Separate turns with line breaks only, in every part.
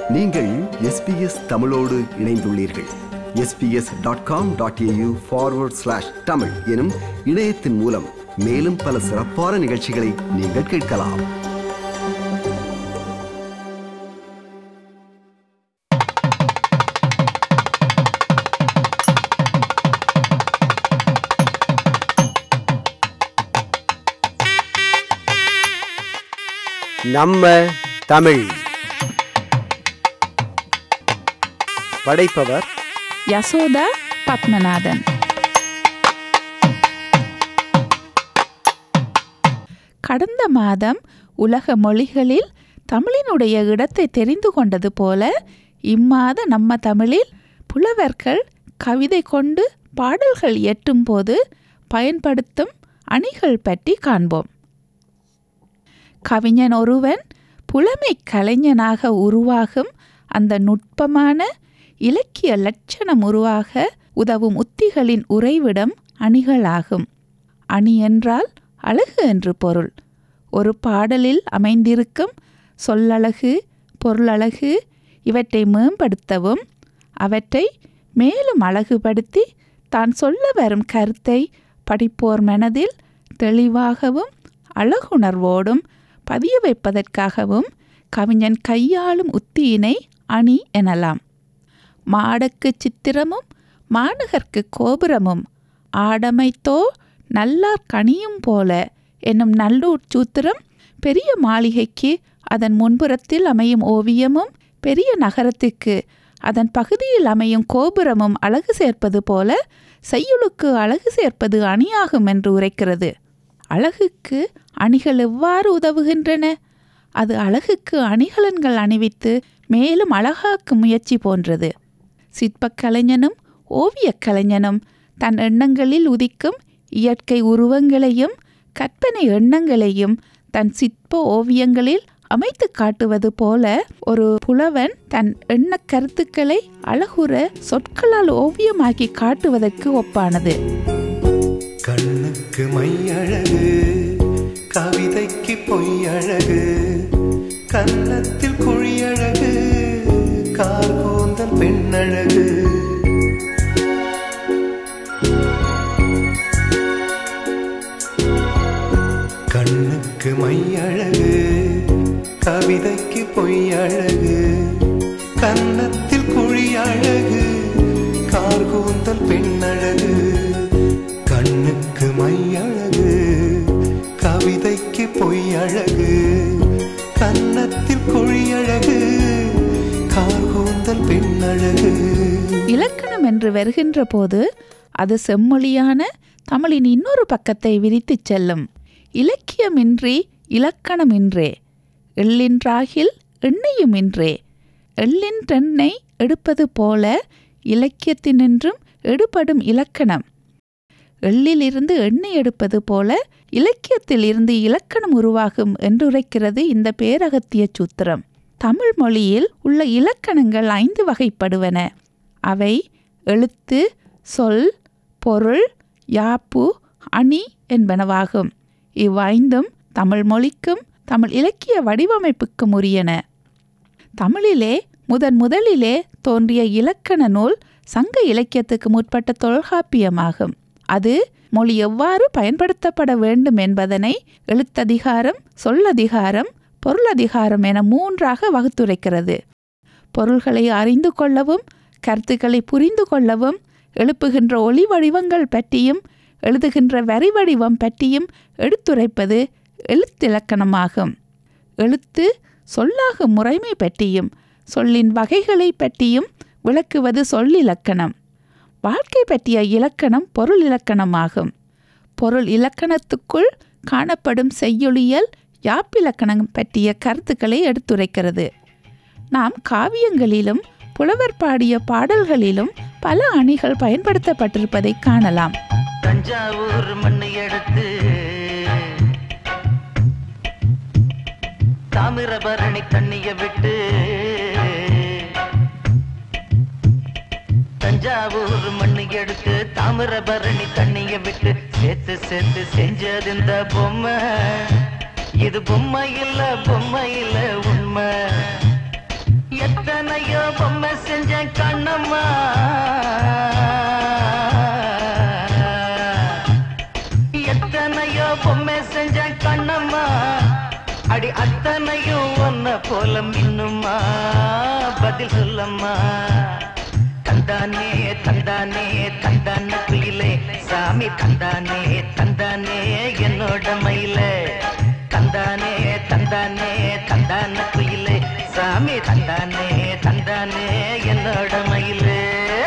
நீங்கள் எஸ்பிஎஸ் தமிழோடு இணைந்துள்ளீர்கள் SBS dot com dot AU forward slash Tamil எனும் இணையத்தின் மூலம் மேலும் பல சிறப்பான நிகழ்ச்சிகளை நீங்கள் கேட்கலாம்
நம்ம தமிழ் படைப்பவர்
யசோதா பத்மநாதன் கடந்த மாதம் உலக மொழிகளில் தமிழினுடைய இடத்தை தெரிந்து கொண்டது போல இம்மாத நம்ம தமிழில் புலவர்கள் கவிதை கொண்டு பாடல்கள் இயற்றும் போது பயன்படுத்தும் அணிகள் பற்றி காண்போம் கவிஞன் ஒருவன் புலமை கலைஞனாக உருவாகும் அந்த நுட்பமான இலக்கிய லட்சணம் உருவாக உதவும் உத்திகளின் உறைவிடம் அணிகளாகும் அணி என்றால் அழகு என்று பொருள் ஒரு பாடலில் அமைந்திருக்கும் சொல்லழகு பொருளழகு இவற்றை மேம்படுத்தவும் அவற்றை மேலும் அழகுபடுத்தி தான் சொல்ல வரும் கருத்தை படிப்போர் மனதில் தெளிவாகவும் அழகுணர்வோடும் பதிய வைப்பதற்காகவும் கவிஞன் கையாளும் உத்தியினை அணி எனலாம் மாடக்கு சித்திரமும் மாநகர்க்கு கோபுரமும் ஆடமைத்தோ நல்லார் கனியும் போல என்னும் நல்லூர் சூத்திரம் பெரிய மாளிகைக்கு அதன் முன்புறத்தில் அமையும் ஓவியமும் பெரிய நகரத்துக்கு அதன் பகுதியில் அமையும் கோபுரமும் அழகு சேர்ப்பது போல செய்யுளுக்கு அழகு சேர்ப்பது அணியாகும் என்று உரைக்கிறது அழகுக்கு அணிகள் எவ்வாறு உதவுகின்றன அது அழகுக்கு அணிகலன்கள் அணிவித்து மேலும் அழகாக்கும் முயற்சி போன்றது சிற்பக் கலைஞனும் ஓவியக் கலைஞனும் தன் எண்ணங்களில் உதிக்கும் இயற்கை உருவங்களையும் கற்பனை எண்ணங்களையும் தன் சிற்ப ஓவியங்களில் அமைத்து காட்டுவது போல ஒரு புலவன் தன் எண்ண கருத்துக்களை அழகுற சொற்களால் ஓவியமாக்கி காட்டுவதற்கு ஒப்பானது
கண்ணுக்கு மையழகு கவிதைக்கு பொய்யழகு கன்னத்தில் குழியழகு கால் கூந்தல் பெண்ணழகு கண்ணுக்கு மையழகு கவிதைக்கு பொய்யழகு கன்னத்தில் குழியழகு கார் கூந்தல் பெண்ணழகு கண்ணுக்கு மையழகு கவிதைக்கு பொய்யழகு கன்னத்தில் குழியழகு கார் கூந்தல் பெண்ணழகு
இலக்கணம் என்று வருகின்ற போது அது செம்மொழியான தமிழின் இன்னொரு பக்கத்தை விரித்துச் செல்லும் இலக்கியமின்றி இலக்கணமின்றே எள்ளின்றாகில் எண்ணெயுமின்றே எள்ளின்றெண்ணெய் எடுப்பது போல இலக்கியத்தினின்றும் எடுபடும் இலக்கணம் எள்ளிலிருந்து எண்ணெய் எடுப்பது போல இலக்கியத்தில் இருந்து இலக்கணம் உருவாகும் என்று உரைக்கிறது இந்த பேரகத்திய சூத்திரம் தமிழ் மொழியில் உள்ள இலக்கணங்கள் ஐந்து வகைப்படுவன அவை எழுத்து சொல் பொருள் யாப்பு அணி என்பனவாகும் இவ்வைந்தும் தமிழ் மொழிக்கும் தமிழ் இலக்கிய வடிவமைப்புக்கும் உரியன தமிழிலே முதன் முதலிலே தோன்றிய இலக்கண நூல் சங்க இலக்கியத்துக்கு முற்பட்ட தொல்காப்பியமாகும் அது மொழி எவ்வாறு பயன்படுத்தப்பட வேண்டும் என்பதனை எழுத்ததிகாரம் சொல்லதிகாரம் பொருளதிகாரம் என மூன்றாக வகுத்துரைக்கிறது பொருள்களை அறிந்து கொள்ளவும் கருத்துக்களை புரிந்து கொள்ளவும் எழுப்புகின்ற ஒளி வடிவங்கள் பற்றியும் எழுதுகின்ற வரி வடிவம் பற்றியும் எடுத்துரைப்பது எழுத்திலக்கணமாகும் எழுத்து சொல்லாகும் முறைமை பற்றியும் சொல்லின் வகைகளை பற்றியும் விளக்குவது சொல்லிலக்கணம் வாழ்க்கை பற்றிய இலக்கணம் பொருள் இலக்கணமாகும் பொருள் இலக்கணத்துக்குள் காணப்படும் செய்யொலியல் யாப்பிலக்கணம் பற்றிய கருத்துக்களை எடுத்துரைக்கிறது நாம் காவியங்களிலும் புலவர் பாடிய பாடல்களிலும் பல அணிகள் பயன்படுத்தப்பட்டிருப்பதை காணலாம்
தஞ்சாவூர் மண்ணு எடுத்து தாமிரபரணி தண்ணிய விட்டு தஞ்சாவூர் மண்ணு எடுத்து தாமிரபரணி தண்ணிய விட்டு சேர்த்து சேர்த்து செஞ்சது இந்த பொம்மை இது பொம்மை இல்ல பொம்மை இல்ல உண்மை எத்தனை எத்தனையோ பொம்மை செஞ்ச கண்ணம்மா எத்தனையோ பொம்மை செஞ்ச கண்ணம்மா அடி அத்தனையும் ஒன்ன போல மின்னுமா பதில் சொல்லம்மா தந்தானே தந்தானே தந்தான குயிலே சாமி தந்தானே தந்தானே என்னோட மயிலே தந்தானே தந்தானே தந்தான குயிலே சாமி தந்தானே தந்தானே என்னோட மயிலே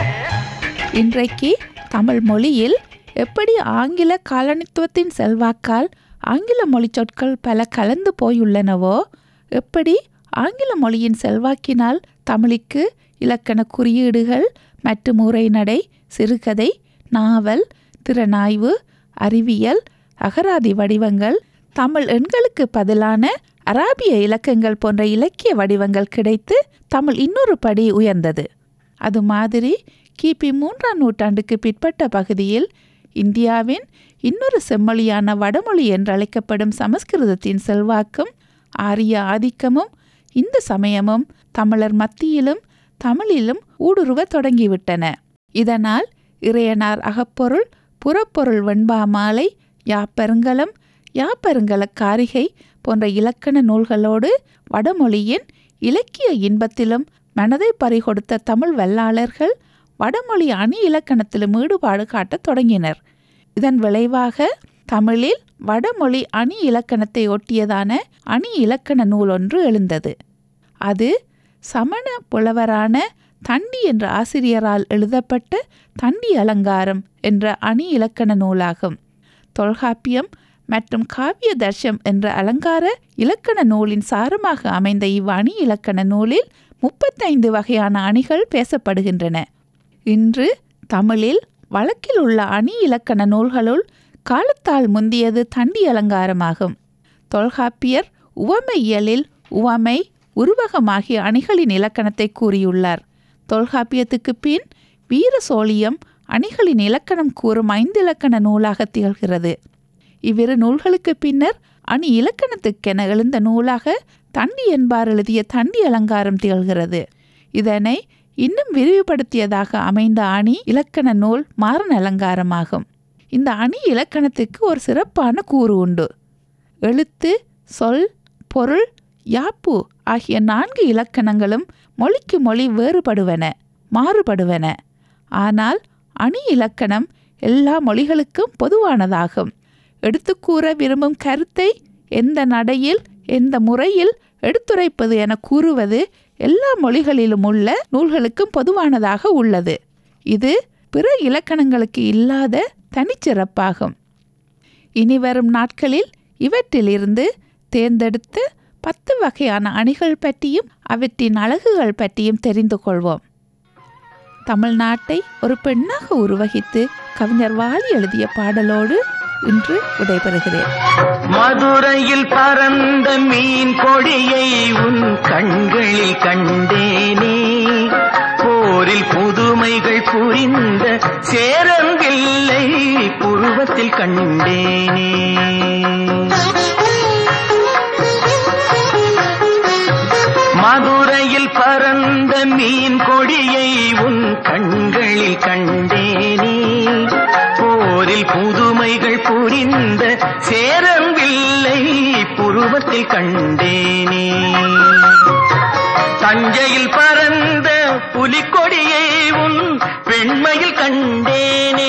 இன்றைக்கு தமிழ் மொழியில் எப்படி ஆங்கில காலனித்துவத்தின் செல்வாக்கால் ஆங்கில மொழி சொற்கள் பல கலந்து போயுள்ளனவோ எப்படி ஆங்கில மொழியின் செல்வாக்கினால் தமிழுக்கு இலக்கண குறியீடுகள் மற்றும் உரைநடை சிறுகதை நாவல் திறனாய்வு அறிவியல் அகராதி வடிவங்கள் தமிழ் எண்களுக்கு பதிலான அராபிய இலக்கங்கள் போன்ற இலக்கிய வடிவங்கள் கிடைத்து தமிழ் இன்னொரு படி உயர்ந்தது அது மாதிரி கிபி மூன்றாம் நூற்றாண்டுக்கு பிற்பட்ட பகுதியில் இந்தியாவின் இன்னொரு செம்மொழியான வடமொழி என்றழைக்கப்படும் சமஸ்கிருதத்தின் செல்வாக்கும் ஆரிய ஆதிக்கமும் இந்த சமயமும் தமிழர் மத்தியிலும் தமிழிலும் ஊடுருவத் தொடங்கிவிட்டன இதனால் இறையனார் அகப்பொருள் புறப்பொருள் வெண்பா மாலை யாப்பெருங்கலம் யாப்பெருங்கல காரிகை போன்ற இலக்கண நூல்களோடு வடமொழியின் இலக்கிய இன்பத்திலும் மனதை பறிகொடுத்த தமிழ் வல்லாளர்கள் வடமொழி அணி இலக்கணத்திலும் ஈடுபாடு காட்டத் தொடங்கினர் இதன் விளைவாக தமிழில் வடமொழி அணி இலக்கணத்தை ஒட்டியதான அணி இலக்கண நூல் ஒன்று எழுந்தது அது சமண புலவரான தண்டி என்ற ஆசிரியரால் எழுதப்பட்ட தண்டி அலங்காரம் என்ற அணி இலக்கண நூலாகும் தொல்காப்பியம் மற்றும் காவிய தர்ஷம் என்ற அலங்கார இலக்கண நூலின் சாரமாக அமைந்த இவ் அணி இலக்கண நூலில் முப்பத்தைந்து வகையான அணிகள் பேசப்படுகின்றன இன்று தமிழில் வழக்கில் உள்ள அணி இலக்கண நூல்களுள் காலத்தால் முந்தியது தண்டி அலங்காரமாகும் தொல்காப்பியர் உவமையியலில் உவமை உருவகமாகிய அணிகளின் இலக்கணத்தை கூறியுள்ளார் தொல்காப்பியத்துக்கு பின் வீர சோழியம் அணிகளின் இலக்கணம் கூறும் ஐந்து இலக்கண நூலாக திகழ்கிறது இவ்விரு நூல்களுக்கு பின்னர் அணி இலக்கணத்துக்கென எழுந்த நூலாக தண்டி என்பார் எழுதிய தண்டி அலங்காரம் திகழ்கிறது இதனை இன்னும் விரிவுபடுத்தியதாக அமைந்த அணி இலக்கண நூல் மாறன் அலங்காரமாகும் இந்த அணி இலக்கணத்துக்கு ஒரு சிறப்பான கூறு உண்டு எழுத்து சொல் பொருள் யாப்பு ஆகிய நான்கு இலக்கணங்களும் மொழிக்கு மொழி வேறுபடுவன மாறுபடுவன ஆனால் அணி இலக்கணம் எல்லா மொழிகளுக்கும் பொதுவானதாகும் எடுத்துக்கூற விரும்பும் கருத்தை எந்த நடையில் எந்த முறையில் எடுத்துரைப்பது என கூறுவது எல்லா மொழிகளிலும் உள்ள நூல்களுக்கும் பொதுவானதாக உள்ளது இது பிற இலக்கணங்களுக்கு இல்லாத தனிச்சிறப்பாகும் இனிவரும் நாட்களில் இவற்றிலிருந்து தேர்ந்தெடுத்து பத்து வகையான அணிகள் பற்றியும் அவற்றின் அழகுகள் பற்றியும் தெரிந்து கொள்வோம் தமிழ்நாட்டை ஒரு பெண்ணாக உருவகித்து கவிஞர் வாலி எழுதிய பாடலோடு இன்று விடைபெறுகிறேன்
மதுரையில் பறந்த மீன் கொடியை உன் கண்களில் கண்டேனே போரில் புதுமைகள் புரிந்த சேரங்கில்லை புருவத்தில் கண்டேனே மதுரையில் பறந்த மீன் கொடியை உன் கண்களில் கண்டேனே போரில் புதுமைகள் புரிந்த சேரங்கில்லை புருவத்தில் கண்டேனே தஞ்சையில் பறந்த புலிக்கொடியை உன் பெண்மையில் கண்டேனே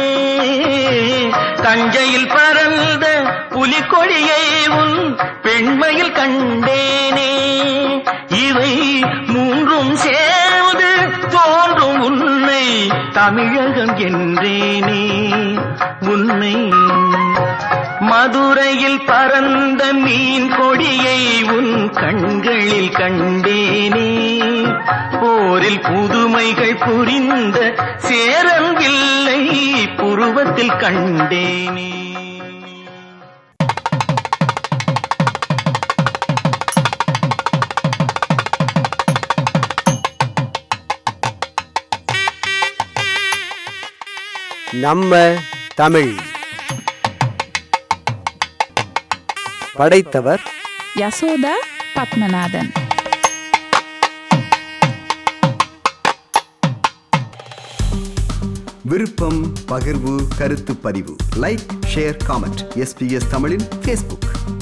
தஞ்சையில் பறந்த புலிக்கொடியை உன் பெண்மையில் கண்டேனே இவை மூன்றும் சேர்ந்து தோன்றும் உன்னை தமிழகம் என்றேனே உன்னை மதுரையில் பறந்த மீன் கொடியை உன் கண்களில் கண்டேனே போரில் புதுமைகள் புரிந்த சேரங்கில்லை புருவத்தில் கண்டேனே
நம்ம தமிழ் படைத்தவர்
யசோதா பத்மநாதன்
விருப்பம் பகிர்வு கருத்து பதிவு லைக் ஷேர் காமெண்ட் எஸ்பிஎஸ் தமிழின் ஃபேஸ்புக்